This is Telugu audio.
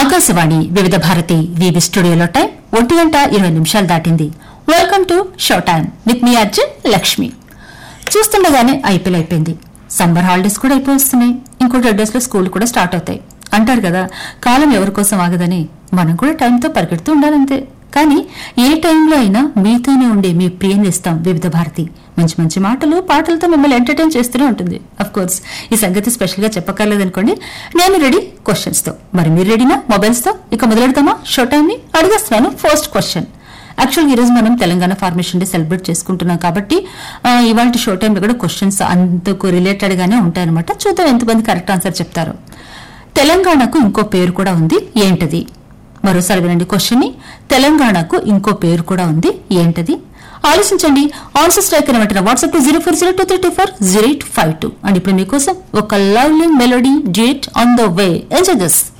ఆకాశవాణి వివిధ భారతి వివి స్టూడియోలో టైం ఒంటి గంట ఇరవై నిమిషాలు దాటింది welcome to show time with me Arjun Lakshmi చూస్తుండగానే ఐపీఎల్ అయిపోయింది సమ్మర్ హాలిడేస్ కూడా అయిపోతున్నాయి ఇంకో టెన్ డేస్ లో స్కూల్ కూడా స్టార్ట్ అవుతాయి అంటారు కదా కాలం ఎవరి కోసం ఆగదని మనం కూడా టైంతో పరిగెడుతూ ఉండాలంతే కానీ ఏ టైంలో అయినా మీతోనే ఉండే మీ ప్రియం ఇస్తాం వివిధ భారతి మంచి మంచి మాటలు పాటలతో మిమ్మల్ని ఎంటర్టైన్ చేస్తూనే ఉంటుంది అఫ్ కోర్స్ ఈ సంగతి స్పెషల్ గా చెప్పక్కర్లేదు అనుకోండి నేను రెడీ క్వశ్చన్స్ తో మరి మీరు రెడీనా మొబైల్స్ తో ఇక మొదలెడతామా షో టైం ని అడిగేస్తున్నాను ఫస్ట్ క్వశ్చన్ యాక్చువల్గా ఈ రోజు మనం తెలంగాణ ఫార్మేషన్ డే సెలబ్రేట్ చేసుకుంటున్నాం కాబట్టి ఆ, ఇవాళ షో టైంలో కూడా క్వశ్చన్స్ అందుకు రిలేటెడ్ గానే ఉంటాయన్నమాట చూద్దాం ఎంతమంది కరెక్ట్ ఆన్సర్ చెప్తారు తెలంగాణకు ఇంకో పేరు కూడా ఉంది ఏంటది మరోసారి వినండి క్వశ్చన్ ని తెలంగాణకు ఇంకో పేరు కూడా ఉంది ఏంటది ఆలోచించండి ఆన్సర్ స్ట్రైక్ అని వెంటనే WhatsApp zero four zero two three two four zero eight five two and ఇప్పుడు మీకోసం ఒక lovely melody date on the way enjoy this